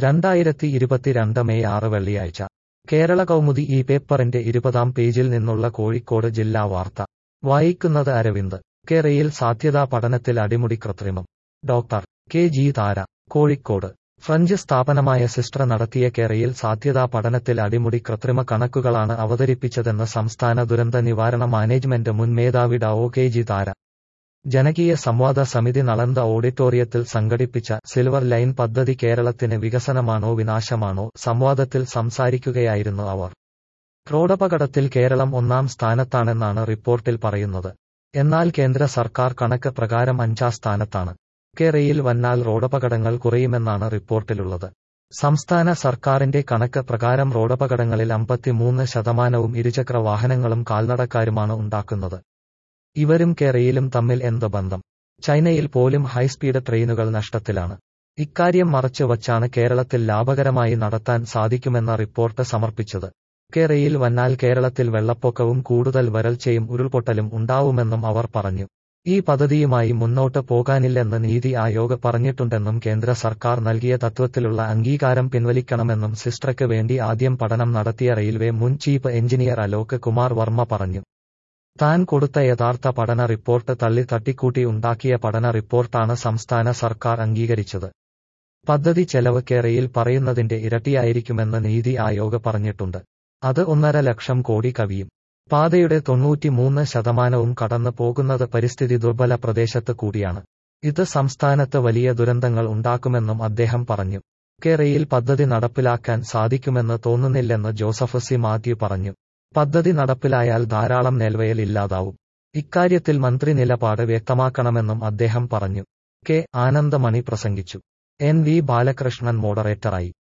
രണ്ടായിരത്തി ഇരുപത്തിരണ്ട് മെയ് ആറ് വെള്ളിയാഴ്ച കേരള കൗമുദി ഈ പേപ്പറിന്റെ ഇരുപതാം പേജിൽ നിന്നുള്ള കോഴിക്കോട് ജില്ലാ വാർത്ത വായിക്കുന്നത് അരവിന്ദ് കേരയിൽ സാധ്യതാ പഠനത്തിൽ അടിമുടി കൃത്രിമം doctor K G Thara Kozhikode French സ്ഥാപനമായ സിസ്റ്റർ നടത്തിയ കേരയിൽ സാധ്യതാ പഠനത്തിൽ അടിമുടി കൃത്രിമ കണക്കുകളാണ് അവതരിപ്പിച്ചതെന്ന് സംസ്ഥാന ദുരന്ത നിവാരണ മാനേജ്മെന്റ് മുൻ മേധാവി ഡോ കെ ജി താര ജനകീയ സംവാദ സമിതി നളന്ദ ഓഡിറ്റോറിയത്തിൽ സംഘടിപ്പിച്ച സിൽവർ ലൈൻ പദ്ധതി കേരളത്തിന് വികസനമാണോ വിനാശമാണോ സംവാദത്തിൽ സംസാരിക്കുകയായിരുന്നു അവർ റോഡപകടത്തിൽ കേരളം ഒന്നാം സ്ഥാനത്താണെന്നാണ് റിപ്പോർട്ടിൽ പറയുന്നത് എന്നാൽ കേന്ദ്ര സർക്കാർ കണക്ക് പ്രകാരം അഞ്ചാം സ്ഥാനത്താണ് കേരയിൽ വന്നാൽ റോഡപകടങ്ങൾ കുറയുമെന്നാണ് റിപ്പോർട്ടിലുള്ളത് സംസ്ഥാന സർക്കാരിന്റെ കണക്ക് പ്രകാരം റോഡപകടങ്ങളിൽ അമ്പത്തിമൂന്ന് ശതമാനവും ഇരുചക്ര വാഹനങ്ങളും കാൽനടക്കാരുമാണ് ഉണ്ടാക്കുന്നത് ഇവരും കേരയിലും തമ്മിൽ എന്ത് ബന്ധം ചൈനയിൽ പോലും ഹൈസ്പീഡ് ട്രെയിനുകൾ നഷ്ടത്തിലാണ് ഇക്കാര്യം മറച്ചു വച്ചാണ് കേരളത്തിൽ ലാഭകരമായി നടത്താൻ സാധിക്കുമെന്ന റിപ്പോർട്ട് സമർപ്പിച്ചത് കേരയിൽ വന്നാൽ കേരളത്തിൽ വെള്ളപ്പൊക്കവും കൂടുതൽ വരൾച്ചയും ഉരുൾപൊട്ടലും ഉണ്ടാവുമെന്നും അവർ പറഞ്ഞു ഈ പദ്ധതിയുമായി മുന്നോട്ട് പോകാനില്ലെന്ന് നീതി ആയോഗ് പറഞ്ഞിട്ടുണ്ടെന്നും കേന്ദ്ര സർക്കാർ നൽകിയ തത്വത്തിലുള്ള അംഗീകാരം പിൻവലിക്കണമെന്നും സിസ്റ്റർക്ക് വേണ്ടി ആദ്യം പഠനം നടത്തിയ റെയിൽവേ മുൻ ചീഫ് എഞ്ചിനീയർ അലോക് കുമാർ വർമ്മ പറഞ്ഞു താൻ കൊടുത്ത യഥാർത്ഥ പഠന റിപ്പോർട്ട് തള്ളി തട്ടിക്കൂട്ടി ഉണ്ടാക്കിയ പഠന റിപ്പോർട്ടാണ് സംസ്ഥാന സർക്കാർ അംഗീകരിച്ചത് പദ്ധതി ചെലവ് കേരയിൽ പറയുന്നതിന്റെ ഇരട്ടിയായിരിക്കുമെന്ന് നീതി ആയോഗ് പറഞ്ഞിട്ടുണ്ട് അത് ഒന്നര ലക്ഷം കോടി കവിയും പാതയുടെ തൊണ്ണൂറ്റിമൂന്ന് ശതമാനവും കടന്നു പോകുന്നത് പരിസ്ഥിതി ദുർബല പ്രദേശത്ത് കൂടിയാണ് ഇത് സംസ്ഥാനത്ത് വലിയ ദുരന്തങ്ങൾ ഉണ്ടാക്കുമെന്നും അദ്ദേഹം പറഞ്ഞു കേരയിൽ പദ്ധതി നടപ്പിലാക്കാൻ സാധിക്കുമെന്ന് തോന്നുന്നില്ലെന്ന് ജോസഫ് സി മാത്യു പറഞ്ഞു പദ്ധതി നടപ്പിലായാൽ ധാരാളം നെൽവയൽ ഇല്ലാതാവും ഇക്കാര്യത്തിൽ മന്ത്രി നിലപാട് വ്യക്തമാക്കണമെന്നും അദ്ദേഹം പറഞ്ഞു കെ ആനന്ദമണി പ്രസംഗിച്ചു എൻ വി ബാലകൃഷ്ണൻ മോഡറേറ്ററായി